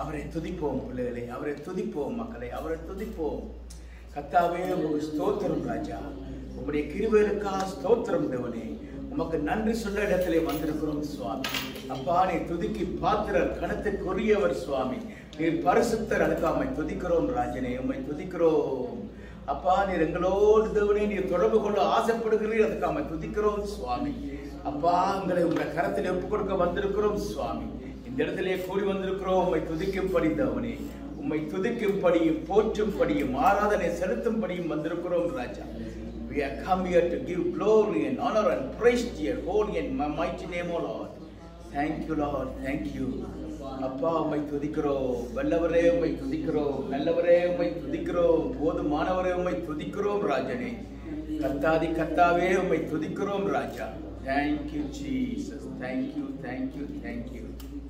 அவரை துதிப்போம் பிள்ளைகளே அவரை துதிப்போம் மக்களை அவரை துதிப்போம் கத்தாவே உங்களுக்கு ஸ்தோத்திரம் ராஜா உங்களுடைய கிருபைகளுக்காக ஸ்தோத்திரம் தேவனே உமக்கு நன்றி சொல்ல இடத்திலே வந்திருக்கிறோம் சுவாமி அப்பா நீ துதிக்கு பாத்திரர் கணத்துக்குரியவர் சுவாமி நீர் பரிசுத்தர் அதுக்காக துதிக்கிறோம் ராஜனே உம்மை துதிக்கிறோம் அப்பா நீர் எங்களோடு தேவனே நீர் தொடர்பு கொள்ள ஆசைப்படுகிறீர் அதுக்காக துதிக்கிறோம் சுவாமி அப்பா உங்களை உங்க கரத்தில் ஒப்புக் கொடுக்க வந்திருக்கிறோம் சுவாமி இந்த இடத்திலே கூடி வந்திருக்கிறோம் உம்மை துதிக்கும்படி தேவனே உம்மை துதிக்கும்படியும் போற்றும்படியும் ஆராதனை செலுத்தும்படியும் வந்திருக்கிறோம் ராஜா We are come here to give glory and honor and praise to your holy and mighty name, O Lord. Thank you, Lord. Thank you. அப்பா உம்மை துதிக்கிறோம் வல்லவரே உம்மை துதிக்கிறோம் நல்லவரே உம்மை துதிக்கிறோம் போதுமானவரே உம்மை துதிக்கிறோம் ராஜனே கத்தாதி கத்தாவே உம்மை துதிக்கிறோம் ராஜா thank you Jesus thank you thank you thank you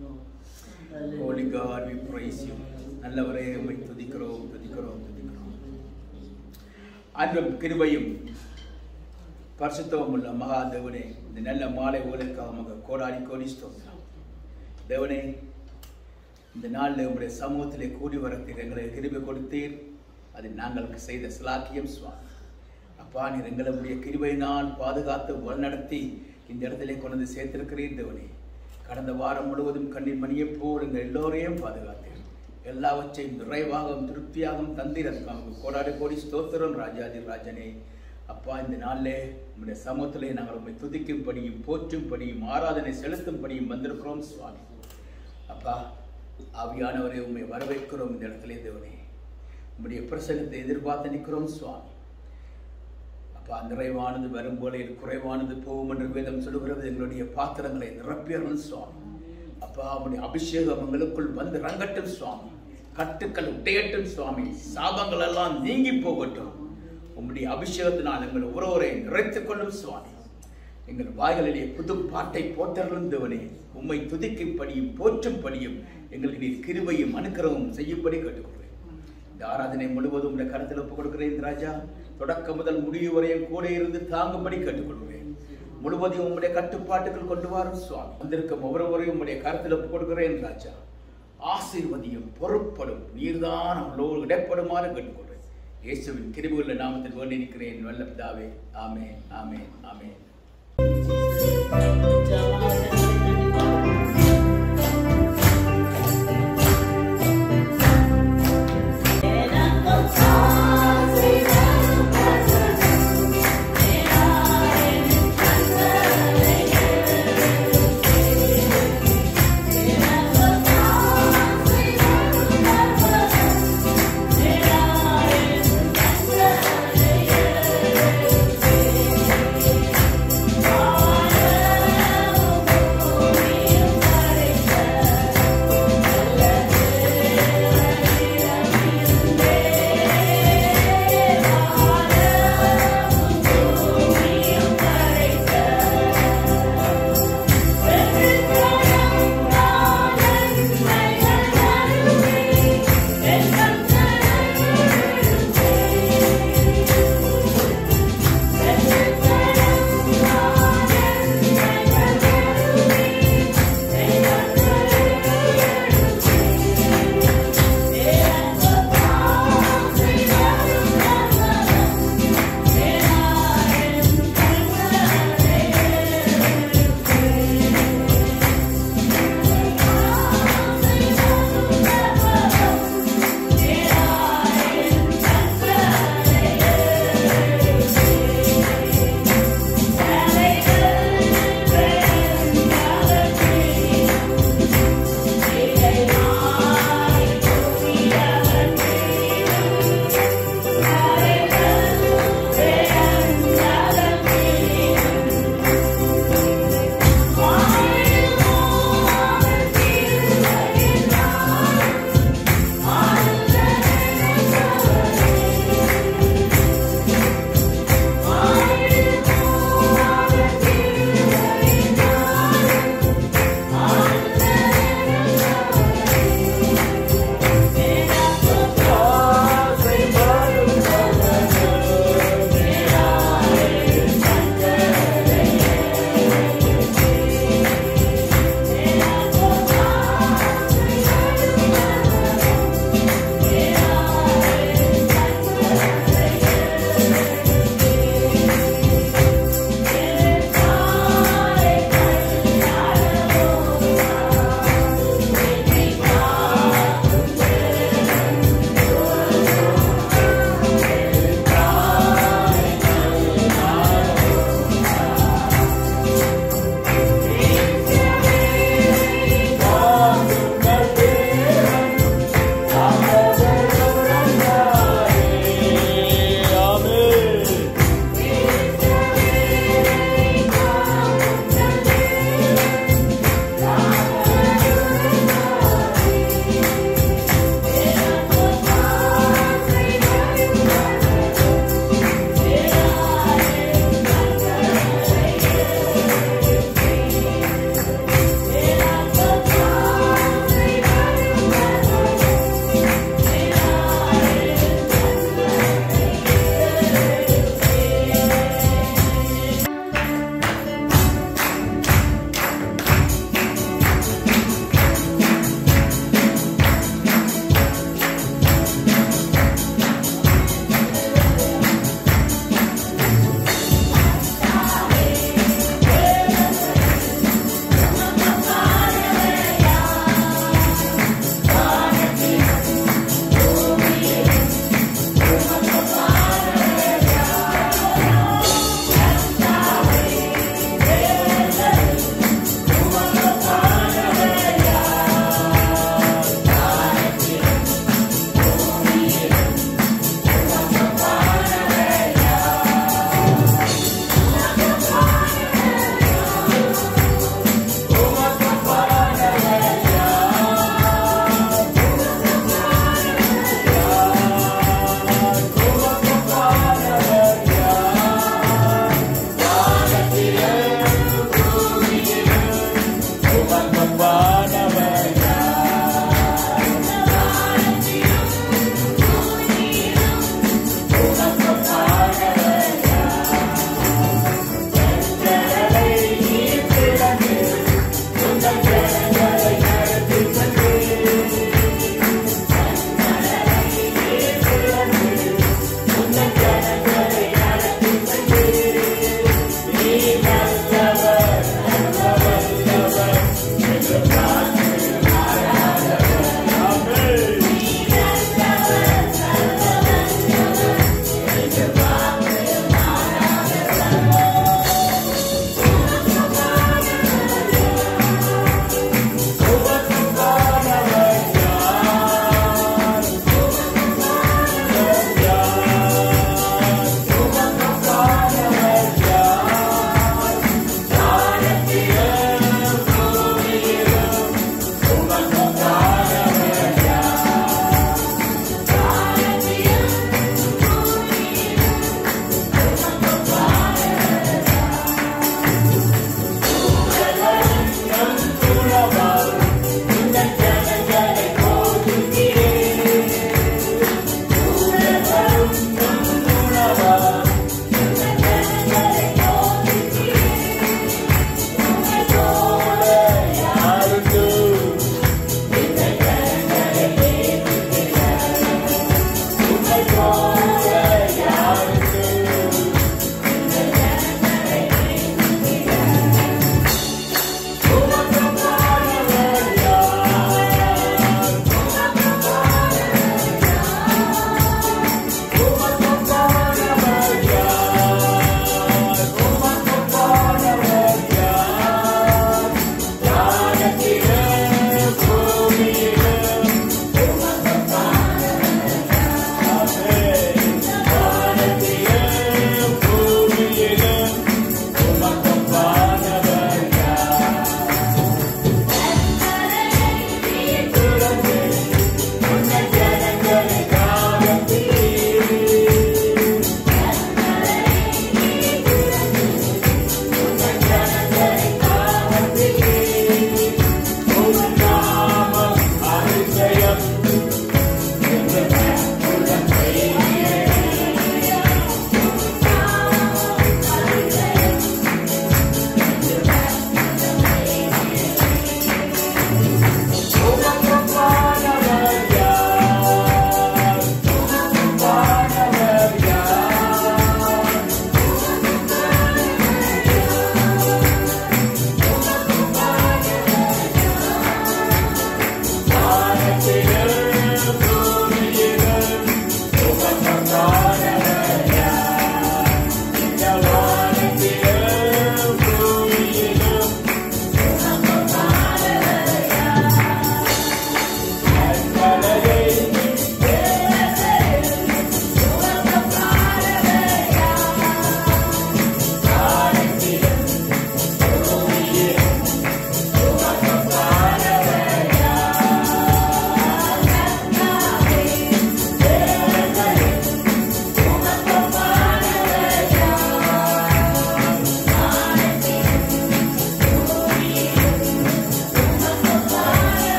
holy God we praise you நல்லவரே உம்மை துதிக்கிறோம் துதிக்கிறோம் துதிக்கிறோம் அன்பும் கிருபையும் பரிசுத்தமும் உள்ள மகா தேவனே இந்த நல்ல மாலை ஊழலுக்காக உமக்கு கோடாடி கோடி ஸ்தோத்திரம் தேவனே இந்த நாளில் உங்களுடைய சமூகத்திலே கூடி வரத்தில் எங்களை கிருபை கொடுத்தீர் அது நாங்கள் செய்த சிலாக்கியம் சுவாமி அப்பா நீர் எங்களுடைய கிருபையினால் பாதுகாத்து வழிநடத்தி இந்த இடத்திலே கொண்டு வந்து சேர்த்திருக்கிறீர் தேவனே கடந்த வாரம் முழுவதும் கண்ணீர் மணியைப் போல் எங்கள் எல்லோரையும் பாதுகாத்தீர் எல்லாவற்றையும் நிறைவாகவும் திருப்தியாகவும் தந்தீர் அதுக்காக கோடாடி கோடி ஸ்தோத்திரம் ராஜாதி ராஜனே அப்பா இந்த நாளிலே உங்களுடைய சமூகத்திலே நாங்கள் உண்மை துதிக்கும்படியும் போற்றும்படியும் ஆராதனை செலுத்தும்படியும் வந்திருக்கிறோம் சுவாமி அப்பா ஆவியானவரை உண்மை வரவேற்கிறோம் இந்த இடத்திலே தேவனே உம்முடைய பிரசனத்தை எதிர்பார்த்து நிற்கிறோம் சுவாமி அப்பா நிறைவானது வரும் போல இது குறைவானது போகும் என்று வேதம் சொல்லுகிறது எங்களுடைய பாத்திரங்களை நிரப்பியறணும் சுவாமி அப்பா உம்முடைய அபிஷேகம் எங்களுக்குள் வந்து ரங்கட்டும் சுவாமி கட்டுக்கள் உடையட்டும் சுவாமி சாபங்கள் எல்லாம் நீங்கி போகட்டும் உம்முடைய அபிஷேகத்தினால் எங்கள் உறவுரை நிறைத்துக் கொள்ளும் சுவாமி எங்கள் வாய்களிலே புது பாட்டை போற்றருந்தவனே உம்மை துதிக்கும்படியும் போற்றும்படியும் எங்களுக்கு நீர் கிருபையும் அனுக்கிரகமும் செய்யும்படி கேட்டுக்கொள்கிறேன் இந்த ஆராதனை முழுவதும் உடைய கருத்தில் ஒப்புக் கொடுக்கிறேன் ராஜா தொடக்கம் முதல் முடிவு வரையும் கூட இருந்து தாங்கும்படி கேட்டுக்கொள்கிறேன் முழுவதையும் உம்முடைய கட்டுப்பாட்டுகள் கொண்டு வரும் சுவாமி வந்திருக்கும் ஒவ்வொருவரையும் உம்முடைய கருத்தில் ஒப்புக் கொடுக்கிறேன் ராஜா ஆசீர்வதியும் பொறுப்படும் நீர்தான் அவளோடு இடைப்படுமாறு கேட்டுக்கொள்கிறேன் இயேசுவின் கிருபுள்ள நாமத்தில் வேண்டி நிற்கிறேன் வல்ல பிதாவே ஆமே ஆமே ஆமே Yeah.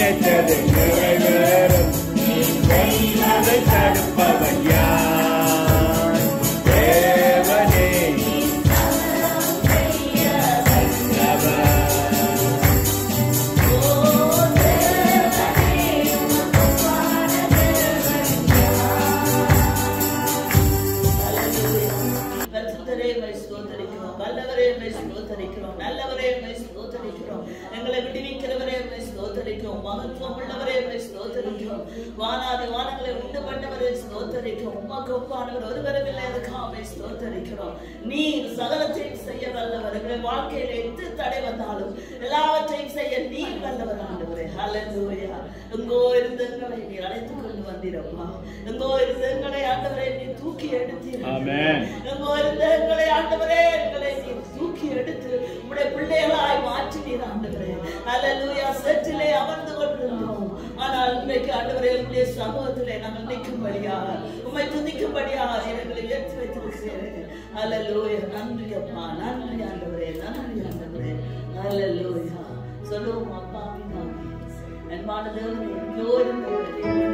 நினைத்தது நிறைவேறும் அதை தடுப்பவன் யார் தேவனே வல்லவர். பரிசுத்தரே உம்மை ஸ்தோத்தரிக்கிறோம் வல்லவரே உம்மை ஸ்தோத்தரிக்கிறோம் நல்லவரே உம்மை ஸ்தோத்தரிக்கிறோம் எங்களை விடுவிக்கிறவரே உம்மை ஸ்தோத்தரிக்கிறோம் மகத்துவம் உள்ளவரே உம்மை ஸ்தோத்தரிக்கிறோம் வானாதி வானங்களை உண்டு பண்ணவரே ஸ்தோத்தரிக்கிறோம் உமக்கு ஒப்பானவர் ஒருவரும் இல்லை அதுக்காக உம்மை ஸ்தோத்தரிக்கிறோம் நீர் சகலத்தையும் செய்ய வல்லவர் எங்களுடைய வாழ்க்கையில எத்து தடை வந்தாலும் எல்லாவற்றையும் செய்ய நீர் வல்லவர் ஆண்டவரே ஹalleluya எங்கோ இருந்து எங்களை நீர் அழைத்துக் கொண்டு வந்தீரப்பா எங்கோ இருந்து எங்களை ஆண்டவரே நீர் தூக்கி எடுத்தீர் ஆமென். எங்கோ இருந்த எங்களை ஆண்டவரே எங்களை நீர் தூக்கி எடுத்து உம்முடைய பிள்ளைகளாய் மாற்றினீர் ஆண்டவரே அல்லேலூயா செற்றிலே அமர்ந்து கொண்டிருந்தோம் ஆனால் இன்றைக்கு ஆண்டவரே உம்முடைய சமூகத்திலே நாங்கள் நிற்கும்படியாக உம்மை துதிக்கும்படியாக நீர் எங்களை உயர்த்தி வைத்திருக்கிறீர்கள் அல்லேலூயா நன்றி அப்பா நன்றி ஆண்டவரே நன்றி ஆண்டவரே அல்லேலூயா சொல்லுவோம் அப்பா பிதாவே அன்பான தேவனே எங்கோ இருந்தவர்களே